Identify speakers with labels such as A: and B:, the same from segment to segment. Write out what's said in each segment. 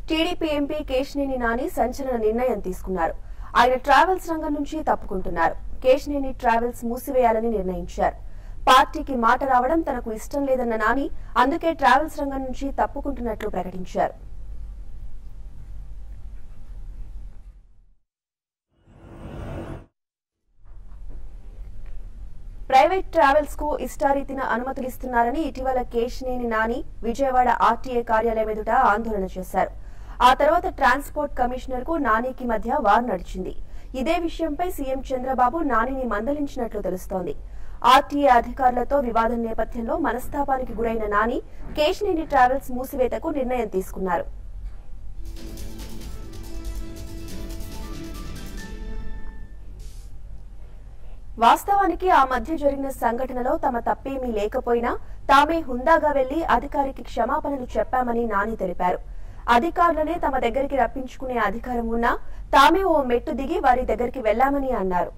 A: TDP MP Kesineni Nani సంచలన నిర్ణయం తీసుకున్నారు ఆయన ట్రావెల్స్ రంగం నుంచి తప్పుకుంటున్నారు కేశినేని ట్రావెల్స్ మూసివేయాలని నిర్ణయించారు పార్టీకి మాట రావడం తనకు ఇష్టం లేదన్న నాని అందుకే ట్రావెల్స్ రంగం నుంచి తప్పుకుంటున్నట్లు ప్రకటించారు ప్రైవేట్ ట్రావెల్స్ కు ఇష్టారీతిన అనుమతులిస్తున్నారని ఇటీవల కేశినేని నాని విజయవాడ ఆర్టీఏ కార్యాలయం ఎదుట ఆందోళన చేశారు ఆ తర్వాత ట్రాన్స్పోర్ట్ కమిషనర్ కు నానికి మధ్య వార్ నడిచింది ఇదే విషయంపై సీఎం చంద్రబాబు నానిని మందలించినట్లు తెలుస్తోంది ఆర్టీఏ అధికారులతో వివాదం నేపథ్యంలో మనస్తాపానికి గురైన నాని కేశినేని ట్రావెల్స్ మూసివేతకు నిర్ణయం తీసుకున్నారు వాస్తవానికి ఆ మధ్య జరిగిన సంఘటనలో తమ తప్పేమీ లేకపోయినా తామే హుందాగా వెళ్లి అధికారికి క్షమాపణలు చెప్పామని నాని తెలిపారు అధికారులనే తమ దగ్గరికి రప్పించుకునే అధికారం ఉన్నా తామే ఓ మెట్టు దిగి వారి దగ్గరికి వెళ్లామని అన్నారు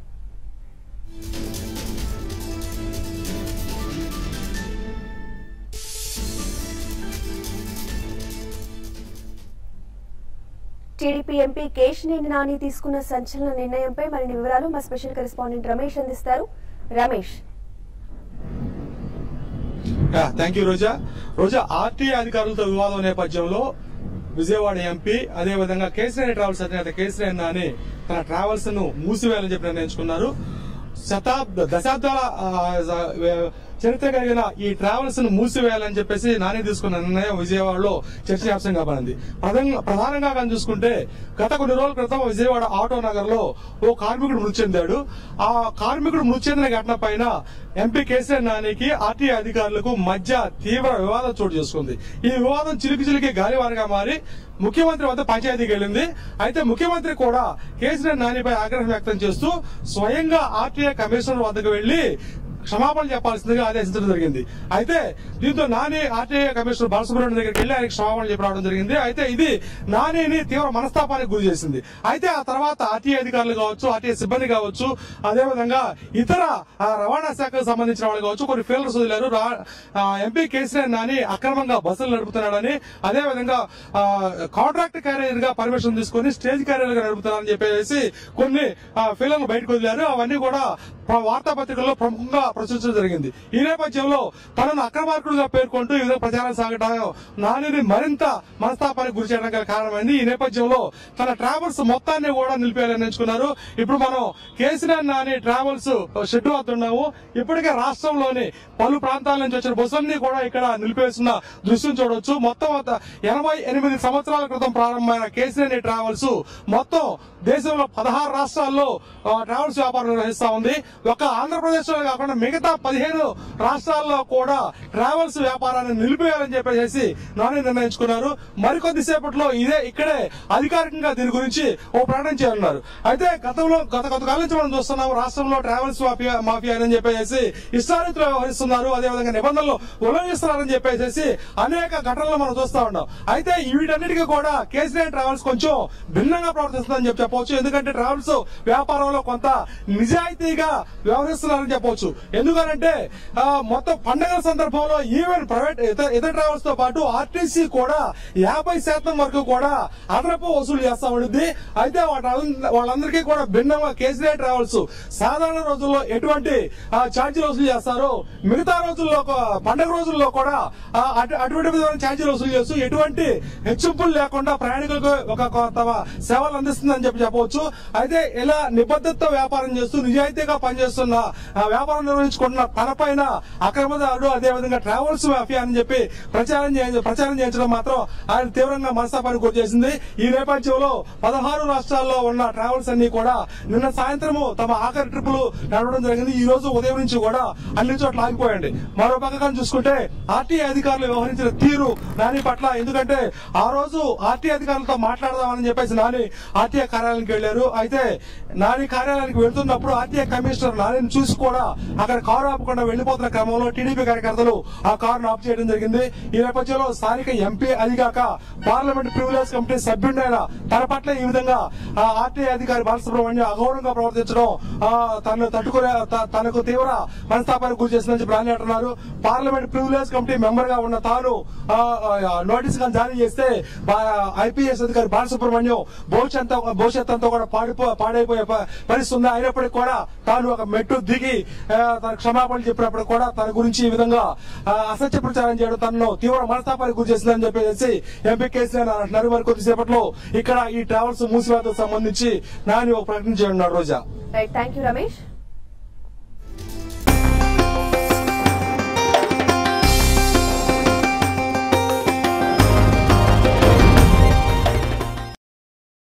A: టీడీపీ ఎంపీ కేశినేని నాని తీసుకున్న సంచలన నిర్ణయంపై మరిన్ని వివరాలు మా స్పెషల్ కరెస్పాండెంట్ రమేష్ అందిస్తారు Ramesh
B: thank you Roja Roja RTA అధికారులతో వివాదం నేపథ్యంలో విజయవాడ ఎంపీ అదే విధంగా కేసీఆర్ ట్రావెల్స్ అధినేత కేసీఆర్ నాని తన ట్రావెల్స్ ను మూసివేయాలని చెప్పి నిర్ణయించుకున్నారు శతాబ్ద దశాబ్దాల ఆ, ఆ, చరిత్ర కలిగిన ఈ ట్రావెల్స్ ను మూసివేయాలని చెప్పేసి నాని తీసుకున్న నిర్ణయం విజయవాడలో చర్చనీయాంశంగా మారింది ప్రధాన- ప్రధానంగా కానీ చూసుకుంటే గత కొన్ని రోజుల క్రితం విజయవాడ ఆటో నగర్ లో ఓ కార్మికుడు మృతి చెందాడు ఆ కార్మికుడు మృతి చెందిన ఘటన పైన ఎంపీ కేసీఆర్ నానికి ఆర్టీఐ అధికారులకు మధ్య తీవ్ర వివాదం చోటు చేసుకుంది ఈ వివాదం చిలికి చిలికి గాలివారగా మారి ముఖ్యమంత్రి వద్ద పంచాయతీకి వెళ్ళింది అయితే ముఖ్యమంత్రి కూడా కేసీఆర్ నానిపై ఆగ్రహం వ్యక్తం చేస్తూ స్వయంగా ఆర్టీఐ కమిషనర్ వద్దకు వెళ్లి క్షమాపణ చెప్పాల్సిందిగా ఆదేశించడం జరిగింది అయితే దీంతో నాని ఆర్టీఐ కమిషనర్ బాలసుబ్రహ్మణ్యం దగ్గరికి వెళ్లి ఆయనకి క్షమాపణ చెప్పి రావడం జరిగింది అయితే ఇది నానిని తీవ్ర మనస్తాపానికి గురి చేసింది అయితే ఆ తర్వాత ఆర్టీఐ అధికారులు కావచ్చు ఆర్టీఐ సిబ్బంది కావచ్చు అదేవిధంగా ఇతర ఆ, రవాణా శాఖకు సంబంధించిన వాళ్ళు కావచ్చు కొన్ని ఫీల్డర్స్ వదిలారు రా- ఆ, ఎంపీ కేసీఆర్ నాని అక్రమంగా బస్సులు నడుపుతున్నాడని అదేవిధంగా ఆ, కాంట్రాక్ట్ క్యారియర్ గా పర్మిషన్ తీసుకొని స్టేజ్ క్యారియర్ గా నడుపుతున్నారని చెప్పేసి కొన్ని ఆ, ఫీల్డర్లు బయటకు వదిలారు అవన్నీ కూడా ప్ర- వార్తాపత్రికల్లో ప్రముఖంగా ప్రచురించడం జరిగింది ఈ నేపథ్యంలో తనను అక్రమార్కుడుగా పేర్కొంటూ ఈ విధంగా ప్రచారం సాగడం నానిని మరింత మనస్తాపానికి గురి చేయడానికి గల కారణమైంది ఈ నేపథ్యంలో తన ట్రావెల్స్ మొత్తాన్ని కూడా నిలిపేయాలని ఎంచుకున్నారు ఇప్పుడు మనం కేసీఆర్ నాని ట్రావెల్స్ షెడ్ వద్ద ఉన్నాము ఇప్పటికే రాష్ట్రంలోని పలు ప్రాంతాల నుంచి వచ్చిన బస్సులన్నీ కూడా ఇక్కడ నిలిపేస్తున్న దృశ్యం చూడవచ్చు మొత్తం అంతా ఎనభై ఎనిమిది సంవత్సరాల క్రితం ప్రారంభమైన కేసీఆర్ ట్రావెల్స్ మొత్తం దేశంలో పదహారు రాష్ట్రాల్లో ఆ, ట్రావెల్స్ వ్యాపారం నిర్వహిస్తా ఉంది ఒక ఆంధ్రప్రదేశ్ లో కాకుండా మిగతా పదిహేను రాష్ట్రాల్లో కూడా ట్రావెల్స్ వ్యాపారాన్ని నిలిపేయాలని చెప్పేసి నాని నిర్ణయించుకున్నారు మరికొద్ది సేపట్లో ఇదే ఇక్కడే అధికారికంగా దీని గురించి ఓ ప్రకటన చేయనున్నారు అయితే గతంలో గత కొంతకాలం నుంచి మనం చూస్తున్నాం రాష్ట్రంలో ట్రావెల్స్ మాఫియా మాఫియా అని చెప్పేసి ఇష్టారీతిలో వ్యవహరిస్తున్నారు అదేవిధంగా నిబంధనలు ఉల్లంఘిస్తున్నారని చెప్పేసి అనేక ఘటనలు మనం చూస్తా ఉన్నాం అయితే వీటన్నిటికీ కూడా కేసీఆర్ ట్రావెల్స్ కొంచెం భిన్నంగా ప్రవర్తిస్తుందని చెప్పి చెప్పవచ్చు ఎందుకంటే ట్రావెల్స్ వ్యాపారంలో కొంత నిజాయితీగా వ్యవహరిస్తున్నారని చెప్పవచ్చు ఎందుకనంటే ఆ, మొత్తం పండుగల సందర్భంలో ఈవెన్ ప్రైవేట్ ఇతర ఇతర ట్రావెల్స్ తో పాటు ఆర్టీసీ కూడా యాభై శాతం వరకు కూడా అదనపు వసూలు చేస్తా ఉండింది అయితే వాటి- వాళ్ళందరికీ కూడా భిన్నంగా కేసీఆర్ ట్రావెల్స్ సాధారణ రోజుల్లో ఎటువంటి ఆ, ఛార్జీలు వసూలు చేస్తారో మిగతా రోజుల్లో ఒక- పండుగ రోజుల్లో కూడా ఆ, అటు- అటువంటి విధమైన ఛార్జీలు వసూలు చేస్తూ ఎటువంటి హెచ్చింపులు లేకుండా ప్రయాణికులకు ఒక ఒక తమ సేవలు అందిస్తుందని చెప్పి చెప్పవచ్చు అయితే ఇలా నిబద్ధతతో వ్యాపారం చేస్తూ నిజాయితీగా పనిచేస్తున్న ఆ, వ్యాపారం నిర్వహించుకుంటున్న తనపైన అక్రమదారుడు అదేవిధంగా ట్రావెల్స్ మాఫియా అని చెప్పి ప్రచారం చేయ- ప్రచారం చేయించడం మాత్రం ఆయన తీవ్రంగా మనస్తాపానికి గురి చేసింది ఈ నేపథ్యంలో పదహారు రాష్ట్రాల్లో ఉన్న ట్రావెల్స్ అన్ని కూడా నిన్న సాయంత్రము తమ ఆఖరి ట్రిప్పులు నడవడం జరిగింది ఈ రోజు ఉదయం నుంచి కూడా అన్ని చోట్ల ఆగిపోయండి మరో పక్కన చూసుకుంటే ఆర్టీఐ అధికారులు వ్యవహరించిన తీరు నాని పట్ల ఎందుకంటే ఆ రోజు ఆర్టీఐ అధికారులతో మాట్లాడదామని చెప్పేసి నాని ఆర్టీఐ కార్యాలయానికి వెళ్లారు అయితే నాని కార్యాలయానికి వెళ్తున్నప్పుడు ఆర్టీఐ కమిషనర్ నానిని చూసి కూడా అక్కడ అక్కడ కారు ఆపకుండా వెళ్లిపోతున్న క్రమంలో టీడీపీ కార్యకర్తలు ఆ కారును ఆఫ్ చేయడం జరిగింది ఈ నేపథ్యంలో స్థానిక ఎంపీ అదిగాక పార్లమెంట్ ప్రివిలేజ్ కమిటీ సభ్యుడైన తన పట్ల ఈ విధంగా ఆ ఆర్టీఐ అధికారి బాలసుబ్రహ్మణ్యం అగౌరవంగా ప్రవర్తించడం ఆ, తనను తట్టుకునే త- తనకు తీవ్ర మనస్తాపానికి గురి చేసిందని చెప్పి రాని అంటున్నారు పార్లమెంట్ ప్రివిలేజ్ కమిటీ మెంబర్ గా ఉన్న తాను ఆ, ఆ, నోటీస్ కానీ జారీ చేస్తే ఐపీఎస్ అధికారి బాలసుబ్రహ్మణ్యం భవిష్యత్ భవిష్యత్ అంతా కూడా పాడిపో పాడైపోయే ప- పరిస్థితి ఉంది అయినప్పటికీ కూడా తాను ఒక మెట్టు దిగి ఆ, తన క్షమాపణలు చెప్పినప్పుడు కూడా తన గురించి ఈ విధంగా ఆ, అసత్య ప్రచారం చేయడం తనను తీవ్ర మనస్తాపానికి గురి చేసిందని చెప్పేసి ఎంపీ కేసీఆర్ అంటున్నారు మరి కొద్దిసేపట్లో ఇక్కడ ఈ ట్రావెల్స్ మూసివేతకు సంబంధించి నాని ఒక ప్రకటన చేయనున్నారు Roja
A: right thank you Ramesh